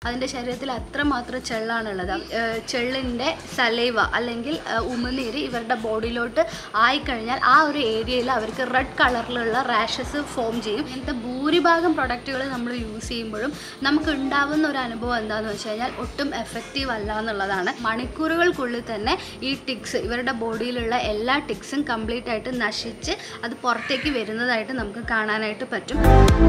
അതിൻ്റെ ശരീരത്തിൽ അത്രമാത്രം ചെള്ളാണുള്ളത് ഏഹ് ചെള്ളിൻ്റെ സലൈവ അല്ലെങ്കിൽ ഏഹ് ഉമിനീര് ഇവരുടെ ബോഡിയിലോട്ട് ആയിക്കഴിഞ്ഞാൽ ആ ഒരു ഏരിയയിൽ അവർക്ക് റെഡ് കളറിലുള്ള റാഷസ് ഫോം ചെയ്യും ഇങ്ങനത്തെ ഭൂരിഭാഗം പ്രൊഡക്റ്റുകൾ നമ്മൾ യൂസ് ചെയ്യുമ്പോഴും നമുക്ക് ഉണ്ടാവുന്ന ഒരു അനുഭവം എന്താണെന്ന് വെച്ച് കഴിഞ്ഞാൽ ഒട്ടും എഫക്റ്റീവ് അല്ല എന്നുള്ളതാണ് മണിക്കൂറുകൾക്കുള്ളിൽ തന്നെ ഈ ടിക്സ് ഇവരുടെ ബോഡിയിലുള്ള എല്ലാ ടിക്സും കംപ്ലീറ്റ് ആയിട്ട് നശിച്ച് അത് പുറത്തേക്ക് വരുന്നതായിട്ട് നമുക്ക് കാണാനായിട്ട് പറ്റും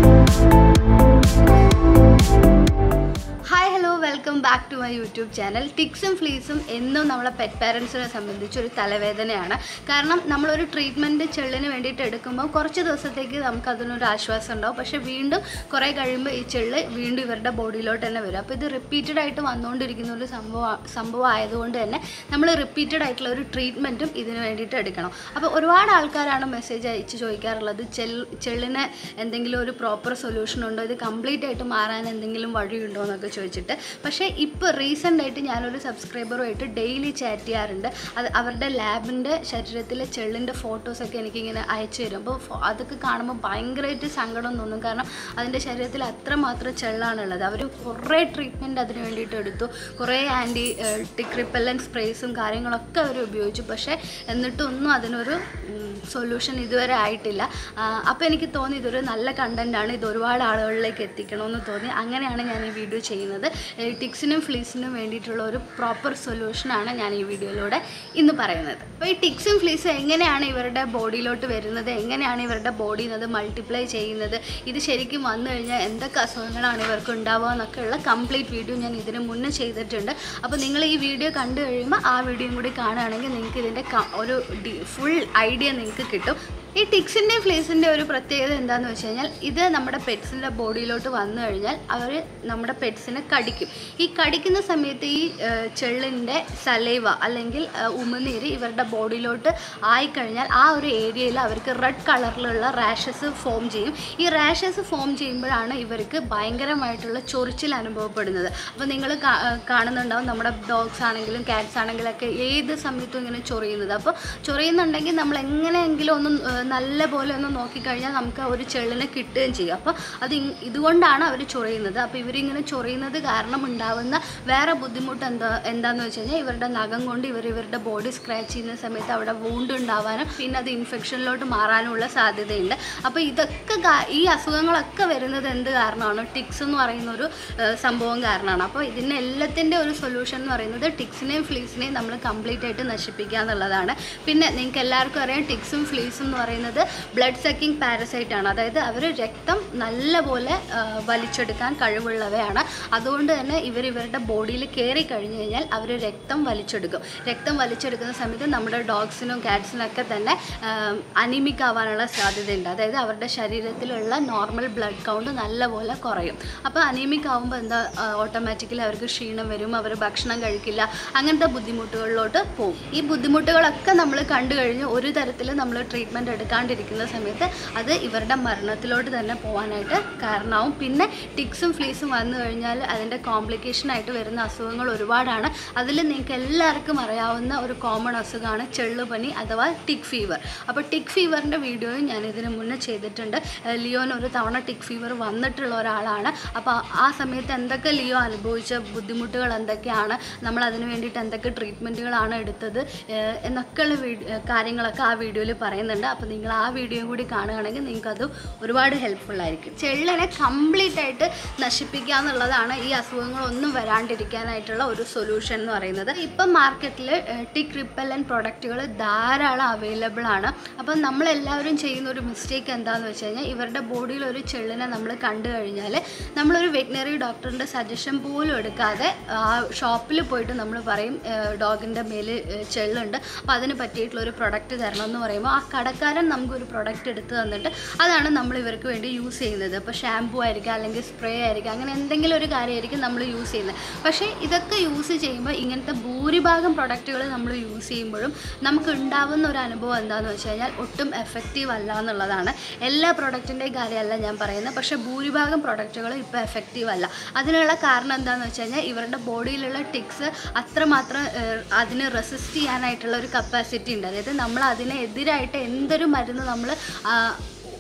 hi hello welcome back to my YouTube channel ടിക്സും ഫ്ലീസും എന്നും നമ്മളെ പെറ്റ് പാരൻസിനെ സംബന്ധിച്ച് ഒരു തലവേദനയാണ് കാരണം നമ്മളൊരു ട്രീറ്റ്മെൻറ്റ് ചെള്ളിന് വേണ്ടിയിട്ട് എടുക്കുമ്പോൾ കുറച്ച് ദിവസത്തേക്ക് നമുക്ക് അതിനൊരു ആശ്വാസം ഉണ്ടാവും പക്ഷേ വീണ്ടും കുറേ കഴിയുമ്പോൾ ഈ ചെള്ള് വീണ്ടും ഇവരുടെ ബോഡിയിലോട്ട് തന്നെ വരും അപ്പോൾ ഇത് റിപ്പീറ്റഡ് ആയിട്ട് വന്നുകൊണ്ടിരിക്കുന്ന ഒരു സംഭവം സംഭവം ആയതുകൊണ്ട് തന്നെ നമ്മൾ റിപ്പീറ്റഡ് ആയിട്ടുള്ള ഒരു ട്രീറ്റ്മെൻറ്റും ഇതിന് വേണ്ടിയിട്ട് എടുക്കണം അപ്പോൾ ഒരുപാട് ആൾക്കാരാണ് മെസ്സേജ് അയച്ച് ചോദിക്കാറുള്ളത് ചെൽ ചെള്ളിന് എന്തെങ്കിലും ഒരു പ്രോപ്പർ സൊല്യൂഷൻ ഉണ്ടോ ഇത് കംപ്ലീറ്റ് ആയിട്ട് മാറാൻ എന്തെങ്കിലും വഴിയുണ്ടോ എന്നൊക്കെ ചോദിച്ചിട്ട് പക്ഷേ ഇപ്പോൾ റീസെൻ്റ് ആയിട്ട് ഞാനൊരു സബ്സ്ക്രൈബറുമായിട്ട് ഡെയിലി ചാറ്റ് ചെയ്യാറുണ്ട് അത് അവരുടെ ലാബിൻ്റെ ശരീരത്തിലെ ചെള്ളിൻ്റെ ഫോട്ടോസൊക്കെ എനിക്കിങ്ങനെ അയച്ചു തരും അപ്പോൾ ഫോ- അതൊക്കെ കാണുമ്പോൾ ഭയങ്കരമായിട്ട് സങ്കടം തോന്നും കാരണം അതിൻ്റെ ശരീരത്തിൽ അത്രമാത്രം ചെള്ളാണുള്ളത് അവർ കുറേ ട്രീറ്റ്മെൻറ്റ് അതിന് വേണ്ടിയിട്ട് എടുത്തു കുറേ ആൻറ്റി ടിക് റിപ്പല്ലൻ സ്പ്രേസും കാര്യങ്ങളൊക്കെ അവർ ഉപയോഗിച്ചു പക്ഷേ എന്നിട്ടൊന്നും അതിനൊരു സൊല്യൂഷൻ ഇതുവരെ ആയിട്ടില്ല അപ്പോൾ എനിക്ക് തോന്നി ഇതൊരു നല്ല കണ്ടൻറ്റാണ് ഇത് ഒരുപാട് ആളുകളിലേക്ക് എത്തിക്കണമെന്ന് തോന്നി അങ്ങനെയാണ് ഞാൻ ഈ വീഡിയോ ചെയ്യുന്നത് ഈ ടിക്സിനും ഫ്ലീസിനും വേണ്ടിയിട്ടുള്ള ഒരു പ്രോപ്പർ സൊല്യൂഷനാണ് ഞാൻ ഈ വീഡിയോയിലൂടെ ഇന്ന് പറയുന്നത് അപ്പോൾ ഈ ടിക്സും ഫ്ലീസും എങ്ങനെയാണ് ഇവരുടെ ബോഡിയിലോട്ട് വരുന്നത് എങ്ങനെയാണ് ഇവരുടെ ബോഡിയിൽ നിന്ന് മൾട്ടിപ്ലൈ ചെയ്യുന്നത് ഇത് ശരിക്കും വന്നു കഴിഞ്ഞാൽ എന്തൊക്കെ അസുഖങ്ങളാണ് ഇവർക്ക് ഉണ്ടാവുക എന്നൊക്കെയുള്ള കംപ്ലീറ്റ് വീഡിയോ ഞാൻ ഇതിന് മുന്നേ ചെയ്തിട്ടുണ്ട് അപ്പോൾ നിങ്ങൾ ഈ വീഡിയോ കണ്ടു കഴിയുമ്പോൾ ആ വീഡിയോയും കൂടി കാണുകയാണെങ്കിൽ നിങ്ങൾക്ക് ഇതിൻ്റെ ക- ഒരു ഫുൾ ഐഡിയ നിങ്ങൾക്ക് കിട്ടും ഈ ടിക്സിൻ്റെ ഫ്ലേസിൻ്റെ ഒരു പ്രത്യേകത എന്താണെന്ന് വെച്ച് കഴിഞ്ഞാൽ ഇത് നമ്മുടെ പെറ്റ്സിൻ്റെ ബോഡിയിലോട്ട് വന്നു കഴിഞ്ഞാൽ അവർ നമ്മുടെ പെറ്റ്സിനെ കടിക്കും ഈ കടിക്കുന്ന സമയത്ത് ഈ ചെള്ളിൻ്റെ സലൈവ അല്ലെങ്കിൽ ഏഹ്, ഉമിനീര് ഇവരുടെ ബോഡിയിലോട്ട് ആയിക്കഴിഞ്ഞാൽ ആ ഒരു ഏരിയയിൽ അവർക്ക് റെഡ് കളറിലുള്ള റാഷസ് ഫോം ചെയ്യും ഈ റാഷസ് ഫോം ചെയ്യുമ്പോഴാണ് ഇവർക്ക് ഭയങ്കരമായിട്ടുള്ള ചൊറിച്ചിൽ അനുഭവപ്പെടുന്നത് അപ്പോൾ നിങ്ങൾ കാണുന്നുണ്ടാവും നമ്മുടെ ഡോഗ്സ് ആണെങ്കിലും കാറ്റ്സ് ആണെങ്കിലും ഒക്കെ ഏത് സമയത്തും ഇങ്ങനെ ചൊറിയുന്നത് അപ്പോൾ ചൊറിയുന്നുണ്ടെങ്കിൽ നമ്മൾ എങ്ങനെയെങ്കിലും ഒന്ന് ഏഹ്, നല്ല പോലെ ഒന്ന് നോക്കിക്കഴിഞ്ഞാൽ നമുക്ക് ആ ഒരു ചെള്ളിനെ കിട്ടുകയും ചെയ്യും അപ്പോൾ അത് ഇ- ഇതുകൊണ്ടാണ് അവർ ചൊറിയുന്നത് അപ്പോൾ ഇവരിങ്ങനെ ചൊറിയുന്നത് കാരണം ഉണ്ടാവുന്ന വേറെ ബുദ്ധിമുട്ട് എന്താ എന്താണെന്ന് വെച്ച് കഴിഞ്ഞാൽ ഇവരുടെ നഖം കൊണ്ട് ഇവർ ഇവരുടെ ബോഡി സ്ക്രാച്ച് ചെയ്യുന്ന സമയത്ത് അവിടെ വൂണ്ട് ഉണ്ടാവാനും പിന്നെ അത് ഇൻഫെക്ഷനിലോട്ട് മാറാനുമുള്ള സാധ്യതയുണ്ട് അപ്പോൾ ഇതൊക്കെ കാ- ഈ അസുഖങ്ങളൊക്കെ വരുന്നത് എന്ത് കാരണമാണ് ടിക്സ് എന്ന് പറയുന്ന ഒരു ഏഹ്, സംഭവം കാരണമാണ് അപ്പോൾ ഇതിന് എല്ലാത്തിൻ്റെ ഒരു സൊല്യൂഷൻ എന്ന് പറയുന്നത് ടിക്സിനെയും ഫ്ലീസിനെയും നമ്മൾ കംപ്ലീറ്റ് ആയിട്ട് നശിപ്പിക്കുക എന്നുള്ളതാണ് പിന്നെ നിങ്ങൾക്ക് എല്ലാവർക്കും അറിയാം ടിക്സും ഫ്ലീസും എന്ന് പറയുന്നത് ബ്ലഡ് സക്കിംഗ് പാരസൈറ്റ് ആണ് അതായത് അവർ രക്തം നല്ലപോലെ ആ, വലിച്ചെടുക്കാൻ കഴിവുള്ളവയാണ് അതുകൊണ്ട് തന്നെ ഇവർ ഇവരുടെ ബോഡിയിൽ കയറി കഴിഞ്ഞ് കഴിഞ്ഞാൽ അവർ രക്തം വലിച്ചെടുക്കും രക്തം വലിച്ചെടുക്കുന്ന സമയത്ത് നമ്മുടെ ഡോഗ്സിനും കാറ്റ്സിനും ഒക്കെ തന്നെ അനിമിക് ആവാനുള്ള സാധ്യതയുണ്ട് അതായത് അവരുടെ ശരീരത്തിലുള്ള നോർമൽ ബ്ലഡ് കൗണ്ട് നല്ലപോലെ കുറയും അപ്പോൾ അനീമിക് ആവുമ്പോൾ എന്താ ഓട്ടോമാറ്റിക്കലി അവർക്ക് ക്ഷീണം വരും അവർ ഭക്ഷണം കഴിക്കില്ല അങ്ങനത്തെ ബുദ്ധിമുട്ടുകളിലോട്ട് പോകും ഈ ബുദ്ധിമുട്ടുകളൊക്കെ നമ്മൾ കണ്ടു കഴിഞ്ഞ് ഒരു തരത്തിൽ നമ്മൾ ട്രീറ്റ്മെൻറ്റ് എടുക്കാണ്ടിരിക്കുന്ന സമയത്ത് അത് ഇവരുടെ മരണത്തിലോട്ട് തന്നെ പോകാനായിട്ട് കാരണമാവും പിന്നെ ടിക്സും ഫ്ലീസും വന്നു കഴിഞ്ഞാൽ അതിൻ്റെ കോംപ്ലിക്കേഷൻ ആയിട്ട് വരുന്ന അസുഖങ്ങൾ ഒരുപാടാണ് അതിൽ നിങ്ങൾക്ക് എല്ലാവർക്കും അറിയാവുന്ന ഒരു കോമൺ അസുഖമാണ് ചെള്ളുപനി അഥവാ ടിക് ഫീവർ അപ്പോൾ ടിക് ഫീവറിൻ്റെ വീഡിയോയും ഞാൻ ഇതിന് മുന്നേ ചെയ്തിട്ടുണ്ട് ഏഹ് ലിയോന് ഒരു തവണ ടിക് ഫീവർ വന്നിട്ടുള്ള ഒരാളാണ് അപ്പോൾ ആ സമയത്ത് എന്തൊക്കെ ലിയോ അനുഭവിച്ച ബുദ്ധിമുട്ടുകൾ എന്തൊക്കെയാണ് നമ്മൾ അതിന് വേണ്ടിയിട്ട് എന്തൊക്കെ ട്രീറ്റ്മെൻറ്റുകളാണ് എടുത്തത് ഏഹ് എന്നൊക്കെയുള്ള വീഡിയോ കാര്യങ്ങളൊക്കെ ആ വീഡിയോയിൽ പറയുന്നുണ്ട് അപ്പോൾ നിങ്ങൾ ആ വീഡിയോ കൂടി കാണുകയാണെങ്കിൽ നിങ്ങൾക്കത് ഒരുപാട് ഹെൽപ്ഫുൾ ആയിരിക്കും ചെള്ളിനെ കംപ്ലീറ്റ് ആയിട്ട് നശിപ്പിക്കുക എന്നുള്ളതാണ് ഈ അസുഖങ്ങളൊന്നും വരാണ്ടിരിക്കാനായിട്ടുള്ള ഒരു സൊല്യൂഷൻ എന്ന് പറയുന്നത് ഇപ്പം മാർക്കറ്റിൽ ടിക് റിപ്പല്ലൻ പ്രൊഡക്റ്റുകൾ ധാരാളം അവൈലബിൾ ആണ് അപ്പം നമ്മളെല്ലാവരും ചെയ്യുന്ന ഒരു മിസ്റ്റേക്ക് എന്താണെന്ന് വെച്ച് കഴിഞ്ഞാൽ ഇവരുടെ ബോഡിയിൽ ഒരു ചെള്ളിനെ നമ്മൾ കണ്ടു കഴിഞ്ഞാൽ നമ്മളൊരു വെറ്റിനറി ഡോക്ടറിൻ്റെ സജഷൻ പോലും എടുക്കാതെ ആ ഷോപ്പിൽ പോയിട്ട് നമ്മൾ പറയും ഡോഗിൻ്റെ മേൽ ചെള്ളുണ്ട് അപ്പോൾ അതിന് പറ്റിയിട്ടുള്ള ഒരു പ്രൊഡക്റ്റ് തരണം എന്ന് പറയുമ്പോൾ ആ കടക്കാരൻ നമുക്കൊരു പ്രൊഡക്റ്റ് എടുത്ത് തന്നിട്ട് അതാണ് നമ്മൾ ഇവർക്ക് വേണ്ടി യൂസ് ചെയ്യുന്നത് ഇപ്പോൾ ഷാമ്പൂ ആയിരിക്കാം അല്ലെങ്കിൽ സ്പ്രേ ആയിരിക്കാം അങ്ങനെ എന്തെങ്കിലും ഒരു കാര്യമായിരിക്കും നമ്മൾ യൂസ് ചെയ്യുന്നത് പക്ഷേ ഇതൊക്കെ യൂസ് ചെയ്യുമ്പോൾ ഇങ്ങനത്തെ ഭൂരിഭാഗം പ്രൊഡക്റ്റുകൾ നമ്മൾ യൂസ് ചെയ്യുമ്പോഴും നമുക്ക് ഉണ്ടാവുന്ന ഒരു അനുഭവം എന്താണെന്ന് വെച്ച് കഴിഞ്ഞാൽ ഒട്ടും എഫക്റ്റീവ് അല്ല എന്നുള്ളതാണ് എല്ലാ പ്രൊഡക്റ്റിൻ്റെയും കാര്യമല്ല ഞാൻ പറയുന്നത് പക്ഷേ ഭൂരിഭാഗം പ്രൊഡക്റ്റുകൾ ഇപ്പോൾ എഫക്റ്റീവ് അല്ല അതിനുള്ള കാരണം എന്താണെന്ന് വെച്ച് കഴിഞ്ഞാൽ ഇവരുടെ ബോഡിയിലുള്ള ടിക്സ് അത്രമാത്രം ഏഹ്, അതിന് റെസിസ്റ്റ് ചെയ്യാനായിട്ടുള്ള ഒരു കപ്പാസിറ്റി ഉണ്ട് അതായത് നമ്മൾ അതിനെതിരായിട്ട് എന്തൊരു മരുന്ന് നമ്മൾ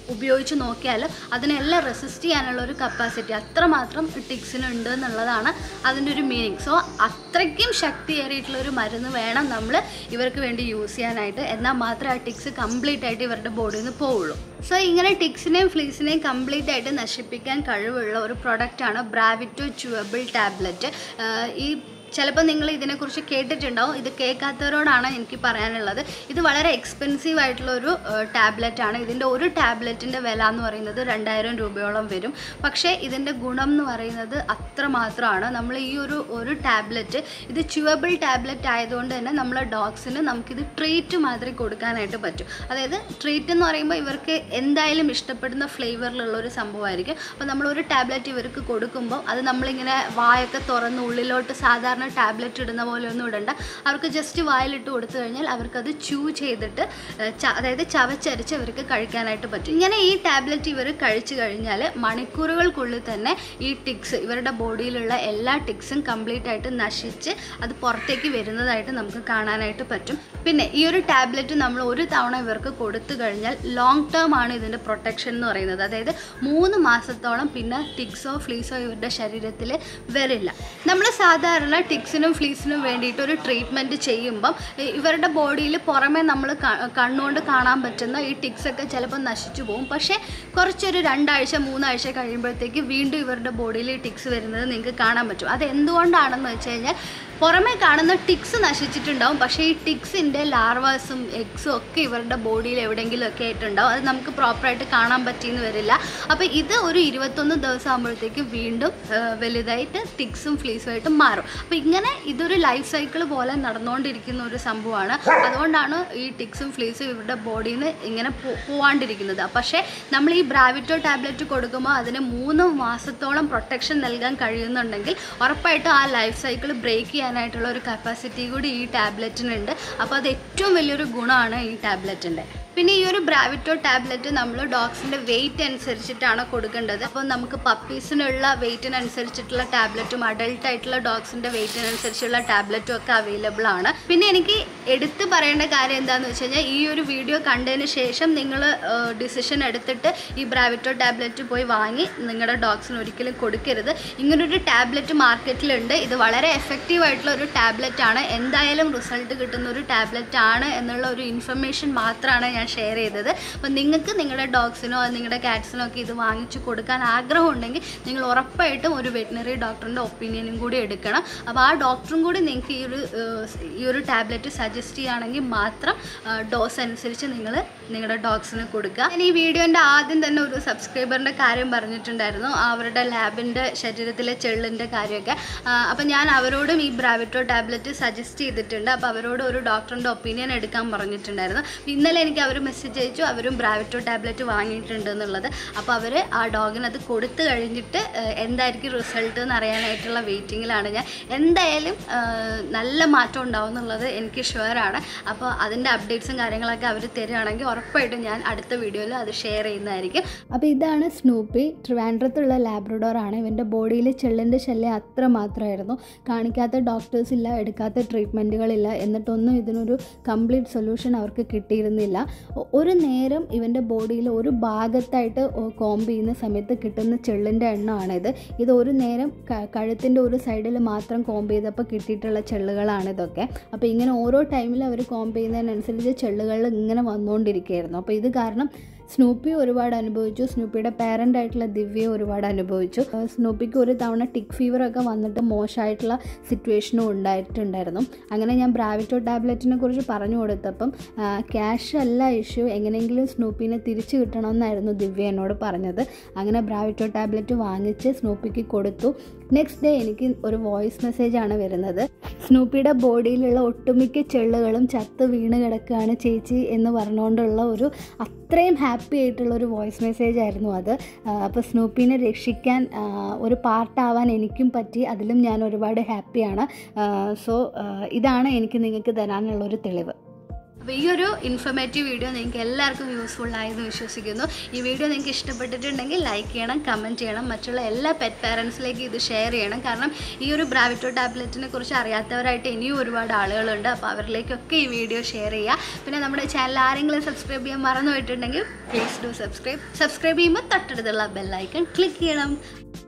ഉപയോഗിച്ച് നോക്കിയാൽ അതിനെല്ലാം റെസിസ്റ്റ് ചെയ്യാനുള്ള ഒരു കപ്പാസിറ്റി അത്രമാത്രം ടിക്സിന് ഉണ്ട് എന്നുള്ളതാണ് അതിൻ്റെ ഒരു മീനിങ് സോ അത്രയ്ക്കും ശക്തിയേറിയിട്ടുള്ള ഒരു മരുന്ന് വേണം നമ്മൾ ഇവർക്ക് വേണ്ടി യൂസ് ചെയ്യാനായിട്ട് എന്നാൽ മാത്രമേ ആ ടിക്സ് കംപ്ലീറ്റ് ആയിട്ട് ഇവരുടെ ബോഡിയിൽ നിന്ന് പോവുള്ളൂ സോ ഇങ്ങനെ ടിക്സിനെയും ഫ്ലീസിനെയും കംപ്ലീറ്റ് ആയിട്ട് നശിപ്പിക്കാൻ കഴിവുള്ള ഒരു പ്രൊഡക്റ്റാണ് ബ്രാവിറ്റോ ച്യൂവബിൾ ടാബ്ലറ്റ് ഈ ചിലപ്പോൾ നിങ്ങൾ ഇതിനെക്കുറിച്ച് കേട്ടിട്ടുണ്ടാവും ഇത് കേൾക്കാത്തവരോടാണ് എനിക്ക് പറയാനുള്ളത് ഇത് വളരെ എക്സ്പെൻസീവ് ആയിട്ടുള്ള ഒരു ടാബ്ലറ്റ് ആണ് ഇതിൻ്റെ ഒരു ടാബ്ലറ്റിൻ്റെ വില എന്ന് പറയുന്നത് രണ്ടായിരം രൂപയോളം വരും പക്ഷേ ഇതിൻ്റെ ഗുണം എന്ന് പറയുന്നത് അത്ര മാത്രമാണ് നമ്മൾ ഈ ഒരു ഒരു ടാബ്ലറ്റ് ഇത് ച്യൂവബിൾ ടാബ്ലറ്റ് ആയതുകൊണ്ട് തന്നെ നമ്മളെ ഡോഗ്സിന് നമുക്കിത് ട്രീറ്റ് മാതിരി കൊടുക്കാനായിട്ട് പറ്റും അതായത് ട്രീറ്റ് എന്ന് പറയുമ്പോൾ ഇവർക്ക് എന്തായാലും ഇഷ്ടപ്പെടുന്ന ഫ്ലേവറിലുള്ള ഒരു സംഭവമായിരിക്കും അപ്പോൾ നമ്മൾ ഒരു ടാബ്ലറ്റ് ഇവർക്ക് കൊടുക്കുമ്പോൾ അത് നമ്മളിങ്ങനെ വായൊക്കെ തുറന്ന് ഉള്ളിലോട്ട് സാധാരണ ടാബ്ലറ്റ് ഇടുന്ന പോലെ ഒന്നും ഇടണ്ട അവർക്ക് ജസ്റ്റ് വായിലിട്ട് കൊടുത്തു കഴിഞ്ഞാൽ അവർക്കത് ചൂ ചെയ്തിട്ട് ഏഹ്, ച- അതായത് ചവച്ചരിച്ച് അവർക്ക് കഴിക്കാനായിട്ട് പറ്റും ഇങ്ങനെ ഈ ടാബ്ലറ്റ് ഇവർ കഴിച്ചു കഴിഞ്ഞാൽ മണിക്കൂറുകൾക്കുള്ളിൽ തന്നെ ഈ ടിക്സ് ഇവരുടെ ബോഡിയിലുള്ള എല്ലാ ടിക്സും കംപ്ലീറ്റ് ആയിട്ട് നശിച്ച് അത് പുറത്തേക്ക് വരുന്നതായിട്ട് നമുക്ക് കാണാനായിട്ട് പറ്റും പിന്നെ ഈ ഒരു ടാബ്ലറ്റ് നമ്മൾ ഒരു തവണ ഇവർക്ക് കൊടുത്തു കഴിഞ്ഞാൽ ലോങ് ടേം ആണ് ഇതിൻ്റെ പ്രൊട്ടക്ഷൻ എന്ന് പറയുന്നത് അതായത് മൂന്ന് മാസത്തോളം പിന്നെ ടിക്സോ ഫ്ലീസോ ഇവരുടെ ശരീരത്തിൽ വരില്ല നമ്മൾ സാധാരണ ടിക്സിനും ഫ്ലീസിനും വേണ്ടിയിട്ട് ഒരു ട്രീറ്റ്മെൻറ്റ് ചെയ്യുമ്പം ഇ- ഇവരുടെ ബോഡിയിൽ പുറമേ നമ്മൾ കണ്ണുകൊണ്ട് കാണാൻ പറ്റുന്ന ഈ ടിക്സ് ഒക്കെ ചിലപ്പോൾ നശിച്ചു പോകും പക്ഷേ കുറച്ചൊരു രണ്ടാഴ്ച മൂന്നാഴ്ച കഴിയുമ്പോഴത്തേക്ക് വീണ്ടും ഇവരുടെ ബോഡിയിൽ ഈ ടിക്സ് വരുന്നത് നിങ്ങൾക്ക് കാണാൻ പറ്റും അത് എന്തുകൊണ്ടാണെന്ന് വെച്ച് കഴിഞ്ഞാൽ പുറമേ കാണുന്ന ടിക്സ് നശിച്ചിട്ടുണ്ടാവും പക്ഷേ ഈ ടിക്സിൻ്റെ ലാർവാസും എഗ്സും ഒക്കെ ഇവരുടെ ബോഡിയിൽ എവിടെയെങ്കിലും ഒക്കെ ആയിട്ടുണ്ടാവും അത് നമുക്ക് പ്രോപ്പറായിട്ട് കാണാൻ പറ്റിയെന്ന് വരില്ല അപ്പോൾ ഇത് ഒരു ഇരുപത്തൊന്ന് ദിവസം ആകുമ്പോഴത്തേക്ക് വീണ്ടും ആ, വലുതായിട്ട് ടിക്സും ഫ്ലീസും ആയിട്ട് മാറും അപ്പോൾ ഇങ്ങനെ ഇതൊരു ലൈഫ് സൈക്കിൾ പോലെ നടന്നുകൊണ്ടിരിക്കുന്ന ഒരു സംഭവമാണ് അതുകൊണ്ടാണ് ഈ ടിക്സും ഫ്ലീസും ഇവരുടെ ബോഡിയിൽ നിന്ന് ഇങ്ങനെ പോ- പോവാണ്ടിരിക്കുന്നത് പക്ഷേ നമ്മൾ ഈ ബ്രാവിറ്റോ ടാബ്ലറ്റ് കൊടുക്കുമ്പോൾ അതിന് മൂന്ന് മാസത്തോളം പ്രൊട്ടക്ഷൻ നൽകാൻ കഴിയുന്നുണ്ടെങ്കിൽ ഉറപ്പായിട്ടും ആ ലൈഫ് സൈക്കിൾ ബ്രേക്ക് ചെയ്യാനായിട്ടുള്ള ഒരു കപ്പാസിറ്റി കൂടി ഈ ടാബ്ലറ്റിനുണ്ട് അപ്പോൾ അത് ഏറ്റവും വലിയൊരു ഗുണമാണ് ഈ ടാബ്ലറ്റിൻ്റെ പിന്നെ ഈ ഒരു ബ്രാവിറ്റോ ടാബ്ലറ്റ് നമ്മൾ ഡോഗ്സിൻ്റെ വെയിറ്റ് അനുസരിച്ചിട്ടാണ് കൊടുക്കേണ്ടത് അപ്പോൾ നമുക്ക് പപ്പീസിനുള്ള വെയിറ്റിനനുസരിച്ചിട്ടുള്ള ടാബ്ലറ്റും അഡൾട്ട് ആയിട്ടുള്ള ഡോഗ്സിൻ്റെ വെയിറ്റിനനുസരിച്ചുള്ള ടാബ്ലറ്റും ഒക്കെ അവൈലബിൾ ആണ് പിന്നെ എനിക്ക് എടുത്തു പറയേണ്ട കാര്യം എന്താണെന്ന് വെച്ച് കഴിഞ്ഞാൽ ഈ ഒരു വീഡിയോ കണ്ടതിന് ശേഷം നിങ്ങൾ ഡിസിഷൻ എടുത്തിട്ട് ഈ ബ്രാവിറ്റോ ടാബ്ലറ്റ് പോയി വാങ്ങി നിങ്ങളുടെ ഡോഗ്സിന് ഒരിക്കലും കൊടുക്കരുത് ഇങ്ങനൊരു ടാബ്ലറ്റ് മാർക്കറ്റിലുണ്ട് ഇത് വളരെ എഫക്റ്റീവ് ആയിട്ടുള്ള ഒരു ടാബ്ലറ്റ് ആണ് എന്തായാലും റിസൾട്ട് കിട്ടുന്ന ഒരു ടാബ്ലറ്റ് ആണ് എന്നുള്ള ഒരു ഇൻഫർമേഷൻ മാത്രമാണ് ഞാൻ ഷെയർ ചെയ്തത് അപ്പോൾ നിങ്ങൾക്ക് നിങ്ങളുടെ ഡോഗ്സിനോ നിങ്ങളുടെ കാറ്റ്സിനോ ഒക്കെ ഇത് വാങ്ങിച്ചു കൊടുക്കാൻ ആഗ്രഹമുണ്ടെങ്കിൽ നിങ്ങൾ ഉറപ്പായിട്ടും ഒരു വെറ്റിനറി ഡോക്ടറിൻ്റെ ഒപ്പീനിയനും കൂടി എടുക്കണം അപ്പോൾ ആ ഡോക്ടറും കൂടി നിങ്ങൾക്ക് ഈ ഒരു ഏഹ്, ഈ ഒരു ടാബ്ലറ്റ് സജസ്റ്റ് ചെയ്യുകയാണെങ്കിൽ മാത്രം ഡോസ് അനുസരിച്ച് നിങ്ങൾ നിങ്ങളുടെ ഡോഗ്സിന് കൊടുക്കുക ഞാൻ ഈ വീഡിയോൻ്റെ ആദ്യം തന്നെ ഒരു സബ്സ്ക്രൈബറിൻ്റെ കാര്യം പറഞ്ഞിട്ടുണ്ടായിരുന്നു അവരുടെ ലാബിൻ്റെ ശരീരത്തിലെ ചെള്ളിൻ്റെ കാര്യമൊക്കെ അപ്പം ഞാൻ അവരോടും ഈ ബ്രാവിറ്റോ ടാബ്ലറ്റ് സജസ്റ്റ് ചെയ്തിട്ടുണ്ട് അപ്പോൾ അവരോട് ഒരു ഡോക്ടറിൻ്റെ ഒപ്പീനിയൻ എടുക്കാൻ പറഞ്ഞിട്ടുണ്ടായിരുന്നു അപ്പോൾ ഇന്നലെ എനിക്ക് അവർ മെസ്സേജ് അയച്ചു അവരും ബ്രാവിറ്റോ ടാബ്ലറ്റ് വാങ്ങിയിട്ടുണ്ട് എന്നുള്ളത് അപ്പോൾ അവർ ആ ഡോഗിന് അത് കൊടുത്തു കഴിഞ്ഞിട്ട് ഏഹ്, എന്തായിരിക്കും റിസൾട്ട് എന്ന് അറിയാനായിട്ടുള്ള വെയിറ്റിങ്ങിലാണ് ഞാൻ എന്തായാലും ഏഹ്, നല്ല മാറ്റം ഉണ്ടാവും എന്നുള്ളത് എനിക്ക് ഷുവറാണ് അപ്പോൾ അതിൻ്റെ അപ്ഡേറ്റ്സും കാര്യങ്ങളൊക്കെ അവർ തരികയാണെങ്കിൽ ഉറപ്പായിട്ടും ഞാൻ അടുത്ത വീഡിയോയിൽ അത് ഷെയർ ചെയ്യുന്നതായിരിക്കും അപ്പോൾ ഇതാണ് സ്നൂപ്പി ട്രിവാൻഡ്രത്തുള്ള ലാബ്രഡോർ ആണ് ഇവൻ്റെ ബോഡിയിൽ ചെള്ളിൻ്റെ ശല്യം അത്ര മാത്രമായിരുന്നു കാണിക്കാത്ത ഡോക്ടേഴ്സ് ഇല്ല എടുക്കാത്ത ട്രീറ്റ്മെൻറ്റുകളില്ല എന്നിട്ടൊന്നും ഇതിനൊരു കംപ്ലീറ്റ് സൊല്യൂഷൻ അവർക്ക് കിട്ടിയിരുന്നില്ല ഒ- ഒരു നേരം ഇവൻ്റെ ബോഡിയിൽ ഒരു ഭാഗത്തായിട്ട് കോമ്പ് ചെയ്യുന്ന സമയത്ത് കിട്ടുന്ന ചെള്ളിൻ്റെ എണ്ണമാണിത് ഇത് ഒരു നേരം കഴുത്തിൻ്റെ ഒരു സൈഡിൽ മാത്രം കോമ്പ് ചെയ്തപ്പോൾ കിട്ടിയിട്ടുള്ള ചെള്ളുകളാണ് ഇതൊക്കെ അപ്പോൾ ഇങ്ങനെ ഓരോ ടൈമിൽ അവർ കോമ്പ് ചെയ്യുന്നതിനനുസരിച്ച് ചെള്ളുകൾ ഇങ്ങനെ വന്നുകൊണ്ടിരിക്കുകയായിരുന്നു അപ്പോൾ ഇത് കാരണം സ്നൂപ്പി ഒരുപാട് അനുഭവിച്ചു സ്നൂപ്പിയുടെ പാരൻ്റ് ആയിട്ടുള്ള ദിവ്യ ഒരുപാട് അനുഭവിച്ചു ആ, സ്നൂപ്പിക്ക് ഒരു തവണ ടിക് ഫീവർ ഒക്കെ വന്നിട്ട് മോശമായിട്ടുള്ള സിറ്റുവേഷനും ഉണ്ടായിട്ടുണ്ടായിരുന്നു അങ്ങനെ ഞാൻ ബ്രാവിറ്റോ ടാബ്ലറ്റിനെ കുറിച്ച് പറഞ്ഞു കൊടുത്തപ്പം ക്യാഷ് അല്ല ഇഷ്യൂ എങ്ങനെയെങ്കിലും സ്നൂപ്പിനെ തിരിച്ചു കിട്ടണമെന്നായിരുന്നു ദിവ്യ എന്നോട് പറഞ്ഞത് അങ്ങനെ ബ്രാവിറ്റോ ടാബ്ലറ്റ് വാങ്ങിച്ച് സ്നൂപ്പിക്ക് കൊടുത്തു നെക്സ്റ്റ് ഡേ എനിക്ക് ഒരു വോയിസ് മെസ്സേജാണ് വരുന്നത് സ്നൂപ്പിയുടെ ബോഡിയിലുള്ള ഒട്ടുമിക്ക ചെള്ളുകളും ചത്ത് വീണ് കിടക്കുകയാണ് ചേച്ചി എന്ന് പറഞ്ഞുകൊണ്ടുള്ള ഒരു അത്രയും ഹാപ്പി ആയിട്ടുള്ള ഒരു വോയിസ് മെസ്സേജ് ആയിരുന്നു അത് അപ്പോൾ സ്നൂപ്പിനെ രക്ഷിക്കാൻ ആ, ഒരു പാർട്ടാവാൻ എനിക്കും പറ്റി അതിലും ഞാൻ ഒരുപാട് ഹാപ്പിയാണ് സോ ഇതാണ് എനിക്ക് നിങ്ങൾക്ക് തരാനുള്ള ഒരു തെളിവ് അപ്പോൾ ഈ ഒരു ഇൻഫർമേറ്റീവ് വീഡിയോ നിങ്ങൾക്ക് എല്ലാവർക്കും യൂസ്ഫുൾ ആയെന്ന് വിശ്വസിക്കുന്നു ഈ വീഡിയോ നിങ്ങൾക്ക് ഇഷ്ടപ്പെട്ടിട്ടുണ്ടെങ്കിൽ ലൈക്ക് ചെയ്യണം കമൻറ്റ് ചെയ്യണം മറ്റുള്ള എല്ലാ പെറ്റ് പാരൻസിലേക്ക് ഇത് ഷെയർ ചെയ്യണം കാരണം ഈ ഒരു ബ്രാവിറ്റോ ടാബ്ലറ്റിനെ കുറിച്ച് അറിയാത്തവരായിട്ട് ഇനിയും ഒരുപാട് ആളുകളുണ്ട് അപ്പോൾ അവരിലേക്കൊക്കെ ഈ വീഡിയോ ഷെയർ ചെയ്യുക പിന്നെ നമ്മുടെ ചാനൽ ആരെങ്കിലും സബ്സ്ക്രൈബ് ചെയ്യാൻ മറന്നു പോയിട്ടുണ്ടെങ്കിൽ പ്ലീസ് ഡു സബ്സ്ക്രൈബ് സബ്സ്ക്രൈബ് ചെയ്യുമ്പോൾ തൊട്ടടുത്തുള്ള ബെല്ലൈക്കൺ ക്ലിക്ക് ചെയ്യണം